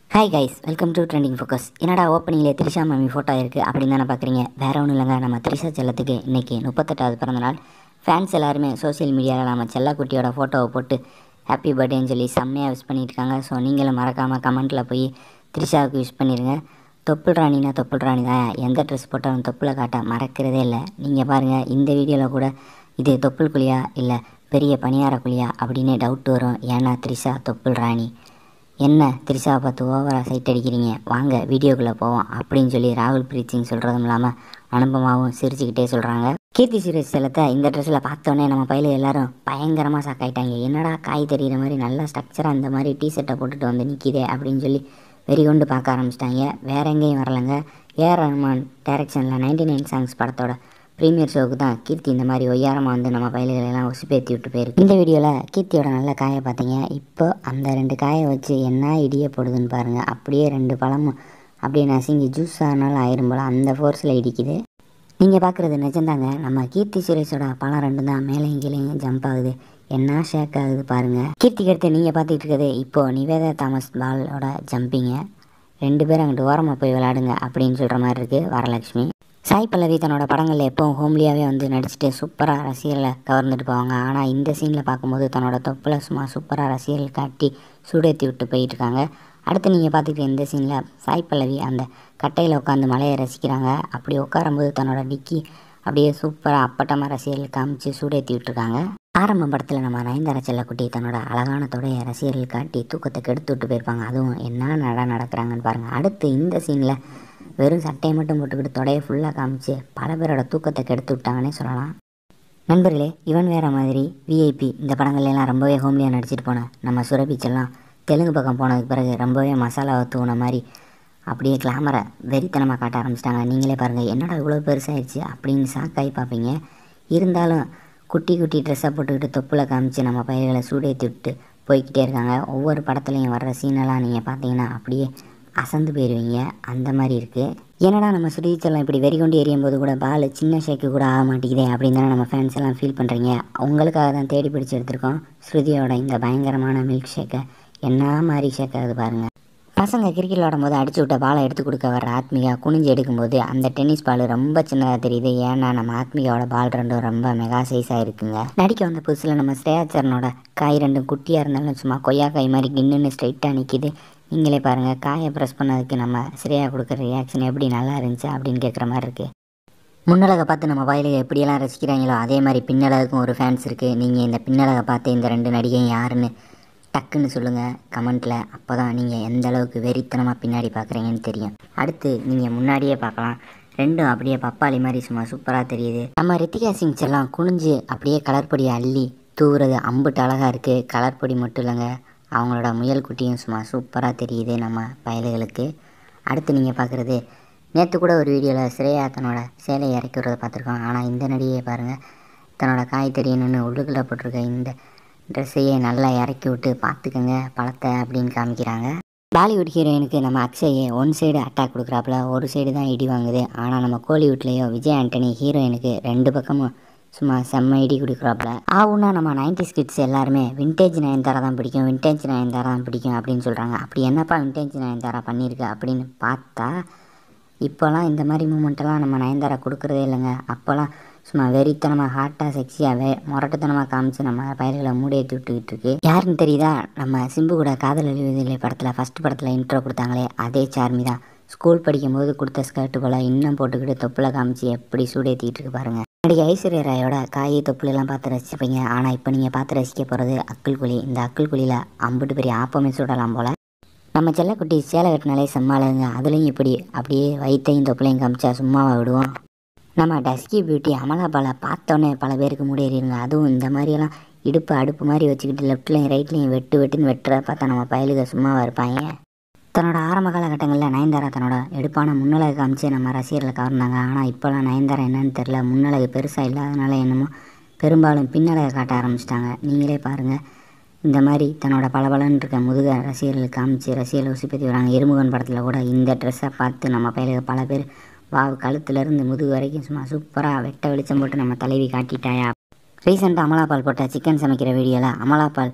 hi guys welcome to trending focus என்னடா ஓப்பனிங்கில் த்ரிஷா மாமி ஃபோட்டோ இருக்குது அப்படின்னு தானே பார்க்குறீங்க வேற ஒன்றும் இல்லைங்க நம்ம த்ரிஷா செல்லத்துக்கு இன்றைக்கி முப்பத்தெட்டாவது பிறந்தநாள் ஃபேன்ஸ் எல்லாருமே சோஷியல் மீடியாவில் நம்ம செல்லக்குட்டியோட ஃபோட்டோவை போட்டு ஹாப்பி பர்த்டேன்னு சொல்லி செம்மையாக விஷ் பண்ணியிருக்காங்க ஸோ நீங்களும் மறக்காமல் கமெண்ட்டில் போய் த்ரிஷாவுக்கு விஷ் பண்ணிடுங்க தொப்புள் ராணினா தொப்புள் ராணி தான் எந்த ட்ரெஸ் போட்டாலும் தொப்புளை காட்ட மறக்கிறதே இல்லை நீங்கள் பாருங்கள் இந்த வீடியோவில் கூட இது தொப்புள் குழியா இல்லை பெரிய பணியார குழியா அப்படின்னு டவுட் வரும் ஏன்னா த்ரிஷா தொப்புள் ராணி என்ன த்ரிஷாவை பார்த்து ஓவராக சைட் அடிக்கிறீங்க வாங்க வீடியோக்குள்ளே போவோம் அப்படின்னு சொல்லி ராகுல் பிரீத் சிங் சொல்கிறதும் இல்லாமல் அனுபவமாகவும் சிரிச்சுக்கிட்டே சொல்கிறாங்க கீர்த்தி சுரேஷ் செல்லத்தை இந்த ட்ரெஸ்ஸில் பார்த்தோன்னே நம்ம பையில எல்லாரும் பயங்கரமாக ஷாக் ஆயிட்டாங்க என்னடா காய் தெரிகிற மாதிரி நல்லா ஸ்ட்ரக்சராக இந்த மாதிரி டிஷர்ட்டை போட்டுட்டு வந்து நிற்கிதே அப்படின்னு சொல்லி வெறி கொண்டு பார்க்க ஆரம்பிச்சிட்டாங்க வேற எங்கேயும் வரலங்க ஏஆர் ரஹ்மான் டைரக்ஷனில் நைன்டி நைன் சாங்ஸ் படத்தோட ப்ரீமியர் ஷோவுக்கு தான் கீர்த்தி இந்த மாதிரி ஒய்யாரமாக வந்து நம்ம பயில்களெல்லாம் உசுப்பேற்றி விட்டு போயிருக்கு இந்த வீடியோவில் கீர்த்தியோட நல்ல காயை பார்த்தீங்க இப்போ அந்த ரெண்டு காயை வச்சு என்ன இடிய போடுதுன்னு பாருங்கள் அப்படியே ரெண்டு பழமும் அப்படியே நசுங்கி ஜூஸ் ஆனாலும் ஆயிரும் போல அந்த ஃபோர்ஸில் இடிக்குது நீங்கள் பார்க்குறது நிஜம்தாங்க நம்ம கீர்த்தி சுரேஷோட பழம் ரெண்டு தான் மேலேயும் கீழேயும் ஜம்ப் ஆகுது என்ன ஷேக் ஆகுது பாருங்கள் கீர்த்திக்கு அடுத்து நீங்கள் பார்த்துட்டு இருக்கிறது இப்போது நிவேதா தாமஸ் பாலோட ஜம்பிங்க ரெண்டு பேரும் அங்கிட்டு ஓரமாக போய் விளையாடுங்க அப்படின்னு சொல்கிற மாதிரி இருக்குது வரலட்சுமி சாய் பல்லவி தன்னோட படங்களில் எப்பவும் ஹோம்லியாகவே வந்து நடிச்சுட்டு சூப்பராக ரசிகர்களை கவர்ந்துட்டு போவாங்க ஆனால் இந்த சீனில் பார்க்கும்போது தன்னோட தொப்பில் சும்மா சூப்பராக ரசிகர்கள் காட்டி சூடேற்றி விட்டு போயிட்டு இருக்காங்க அடுத்து நீங்கள் பார்த்துக்கிட்ட இந்த சீனில் சாய் பல்லவி அந்த கட்டையில் உட்காந்து மலையை ரசிக்கிறாங்க அப்படி உட்காரும்போது தன்னோட டிக்கி அப்படியே சூப்பராக அப்பட்டமாக ரசிகர்கள் காமிச்சு சூடேற்றி விட்டுருக்காங்க ஆரம்ப படத்தில் நம்ம நயன்தாரா செல்லக்குட்டி தன்னோட அழகான தொடைய ரசிகர்கள் காட்டி தூக்கத்தை கெடுத்து விட்டு போயிருப்பாங்க அதுவும் என்ன நட நடக்கிறாங்கன்னு பாருங்கள் அடுத்து இந்த சீனில் வெறும் சட்டையை மட்டும் போட்டுக்கிட்டு தொடையை ஃபுல்லாக காமிச்சு பல பேரோட தூக்கத்தை கெடுத்து விட்டாங்கன்னே சொல்லலாம் நண்பர்களே இவன் வேற மாதிரி விஐபி இந்த படங்கள்ல எல்லாம் ரொம்பவே ஹோம்லியாக நடிச்சிட்டு போனேன் நம்ம சுரபி செல்லம் தெலுங்கு பக்கம் போனதுக்கு பிறகு ரொம்பவே மசாலாவை தூண மாதிரி அப்படியே கிளாமரை வெறித்தனமாக காட்ட ஆரம்பிச்சிட்டாங்க நீங்களே பாருங்கள் என்னடா இவ்வளோ பெருசாகிடுச்சு அப்படின்னு ஷாக்காகி பார்ப்பீங்க இருந்தாலும் குட்டி குட்டி ட்ரெஸ்ஸை போட்டுக்கிட்டு தொப்புல காமிச்சு நம்ம பயிர்களை சூடேற்றி விட்டு போய்கிட்டே இருக்காங்க ஒவ்வொரு படத்துலையும் வர்ற சீனெல்லாம் நீங்கள் பார்த்தீங்கன்னா அப்படியே அசந்து போயிடுவீங்க அந்த மாதிரி இருக்குது என்னடா நம்ம சுருதிச்செல்லாம் இப்படி வெறி கொண்டு எரியும் போது கூட பால் சின்ன ஷேக்கு கூட ஆக மாட்டேங்குதே அப்படின்னு தானே நம்ம ஃபேன்ஸ் எல்லாம் ஃபீல் பண்ணுறீங்க உங்களுக்காக தான் தேடி பிடிச்சி எடுத்திருக்கோம் ஸ்ருதியோட இந்த பயங்கரமான மில்க் ஷேக்கை என்ன மாதிரி ஷேக் ஆகுது பாருங்கள் பசங்க கிரிக்கெட் விளாடும் போது அடிச்சு விட்ட பாலை எடுத்து கொடுக்க வர ஆத்மிகா குனிஞ்சு எடுக்கும்போது அந்த டென்னிஸ் பால் ரொம்ப சின்னதாக தெரியுது ஏன்னா நம்ம ஆத்மிகாவோட பால் ரெண்டும் ரொம்ப மெகா சைஸாக இருக்குங்க நடிக்க வந்த புதுசில் நம்ம ஸ்ரேயாச்சரனோட காய் ரெண்டும் குட்டியாக இருந்தாலும் சும்மா கொய்யா காய் மாதிரி கிண்ணுன்னு ஸ்ட்ரைட்டாக நிற்கிது நீங்களே பாருங்கள் காயை ப்ரெஸ் பண்ணதுக்கு நம்ம ஸ்ரேயா கொடுக்குற ரியாக்ஷன் எப்படி நல்லா இருந்துச்சு அப்படின்னு கேட்குற மாதிரி இருக்குது முன்னழகை பார்த்து நம்ம வாயில எப்படியெல்லாம் ரசிக்கிறாங்களோ அதே மாதிரி பின்னழகுக்கும் ஒரு ஃபேன்ஸ் இருக்குது நீங்கள் இந்த பின்னழகை பார்த்து இந்த ரெண்டு நடிகையும் யாருன்னு டக்குன்னு சொல்லுங்கள் கமெண்ட்டில் அப்போ தான் நீங்கள் எந்த அளவுக்கு வெறித்தனமாக பின்னாடி பார்க்குறீங்கன்னு தெரியும் அடுத்து நீங்கள் முன்னாடியே பார்க்கலாம் ரெண்டும் அப்படியே பப்பாளி மாதிரி சும்மா சூப்பராக தெரியுது நம்ம ரித்திகா சிங்ஸ் எல்லாம் குனிஞ்சு அப்படியே கலர் பொடியை அள்ளி தூவுறது அம்புட்டு அழகாக இருக்குது கலர் பொடி மட்டும் இல்லைங்க அவங்களோட முயல் குட்டியும் சும்மா சூப்பராக தெரியுது நம்ம பயலுகளுக்கு அடுத்து நீங்கள் பார்க்குறது நேற்று கூட ஒரு வீடியோவில் ஸ்ரேயா தன்னோட சேலையை இறக்கி விடுறத பார்த்துருக்கோம் ஆனால் இந்த நடிகையை பாருங்கள் தன்னோட காய் தெரியணும்னு உள்ளுக்குள்ளே போட்டிருக்க இந்த ட்ரெஸ்ஸையே நல்லா இறக்கி விட்டு பார்த்துக்கங்க பழத்தை அப்படின்னு காமிக்கிறாங்க பாலிவுட் ஹீரோயினுக்கு நம்ம அக்ஷய் ஒன் சைடு அட்டாக் கொடுக்குறாப்புல ஒரு சைடு தான் இடி வாங்குது ஆனால் நம்ம கோலிவுட்லேயோ விஜய் ஆண்டனி ஹீரோயினுக்கு ரெண்டு பக்கமும் சும்மா செம்ம இடி கொடுக்குறாப்புல ஆவுன்னா நம்ம நைன்டி கிட்ஸ் எல்லாருமே விண்டேஜ் நயன்தாரா தான் பிடிக்கும் விண்டேஜ் நயன்தாரா தான் பிடிக்கும் அப்படின்னு சொல்கிறாங்க அப்படி என்னப்பா விண்டேஜ் நயன்தாரா பண்ணியிருக்கு அப்படின்னு பார்த்தா இப்போலாம் இந்த மாதிரி மூமெண்ட்டெல்லாம் நம்ம நயன்தாரா கொடுக்குறதே இல்லைங்க அப்போல்லாம் சும்மா வெறித்தனமாக ஹாட்டாக செக்ஸியாக வே முரட்டுத்தனமாக காமிச்சு நம்ம பயிர்களை மூடேற்றி விட்டுக்கிட்டு இருக்கு யாருன்னு தெரியுதா நம்ம சிம்பு கூட காதல் எழுவதில்லை படத்தில் ஃபஸ்ட் படத்தில் இன்ட்ரோ கொடுத்தாங்களே அதே சார்மி தான் ஸ்கூல் படிக்கும்போது கொடுத்த ஸ்கர்ட்டு போல் இன்னும் போட்டுக்கிட்டு தொப்பில் காமிச்சு எப்படி சூடேற்றிட்டு இருக்கு பாருங்க நடிகை ஐஸ்வர்யா ராயோட காய் தொப்புலெல்லாம் பார்த்து ரசிப்பீங்க ஆனால் இப்போ நீங்கள் பார்த்து ரசிக்க போகிறது அக்குள் குழி இந்த அக்குள் குழியில் அம்புட்டு பெரிய ஆப்பமே சுடலாம் போல் நம்ம செல்லக்குட்டி சேலை கட்டினாலே செம்மாளுங்க அதுலேயும் இப்படி அப்படியே வயிற்றையும் தொப்புலையும் காமிச்சா சும்மாவை விடுவோம் நம்ம டஸ்கி பியூட்டி அமலாபாலை பார்த்தோன்னே பல பேருக்கு முடியறிங்க அதுவும் இந்த மாதிரியெல்லாம் இடுப்பு அடுப்பு மாதிரி வச்சுக்கிட்டு லெஃப்ட்லையும் ரைட்லையும் வெட்டு வெட்டுன்னு வெட்டுறத பார்த்தா நம்ம பயலுக சும்மாவாக இருப்பாங்க தன்னோட ஆரம்ப காலகட்டங்களில் நயன்தாரா தன்னோட எடுப்பான முன்னழகு காமிச்சு நம்ம ரசிகர்களை கவர்ந்தாங்க ஆனால் இப்போலாம் நயன்தாரா என்னன்னு தெரில முன்னழகு பெருசாக இல்லாதனால என்னமோ பெரும்பாலும் பின்னழகை காட்ட ஆரம்பிச்சிட்டாங்க நீங்களே பாருங்கள் இந்த மாதிரி தன்னோட பளபளன்னு இருக்க முதுக ரசிகர்களுக்கு காமிச்சு ரசிகர்களை உசுப்பத்தி வராங்க எறுமுகன் படத்தில் கூட இந்த ட்ரெஸ்ஸை பார்த்து நம்ம பயிலுக பல பேர் வாவு கழுத்துலேருந்து முதுகு வரைக்கும் சும்மா சூப்பராக வெட்ட வெளிச்சம் போட்டு நம்ம தலைவி காட்டிட்டாயா ரீசெண்டாக அமலாபால் போட்ட சிக்கன் சமைக்கிற வீடியோவில் அமலாபால்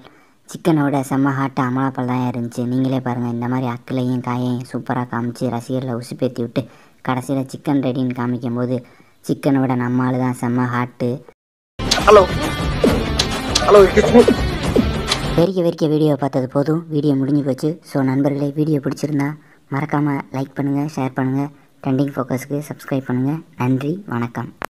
சிக்கனோட செம்ம ஹாட்டு அமலாப்பால் தான் இருந்துச்சு நீங்களே பாருங்கள் இந்த மாதிரி அக்கிலையும் காயையும் சூப்பராக காமிச்சு ரசிகர்களை உசுப்பேற்றி விட்டு கடைசியில் சிக்கன் ரெடின்னு காமிக்கும்போது சிக்கனோட நம்ம ஆளு தான் செம்ம hot hello hello excuse me வெறிக்க வெறிக்க வீடியோ பார்த்தது போதும் வீடியோ முடிஞ்சு போச்சு ஸோ நண்பர்களே வீடியோ பிடிச்சிருந்தா மறக்காமல் லைக் பண்ணுங்கள் ஷேர் பண்ணுங்கள் ட்ரெண்டிங் ஃபோக்கஸ்க்கு சப்ஸ்கிரைப் பண்ணுங்கள் நன்றி வணக்கம்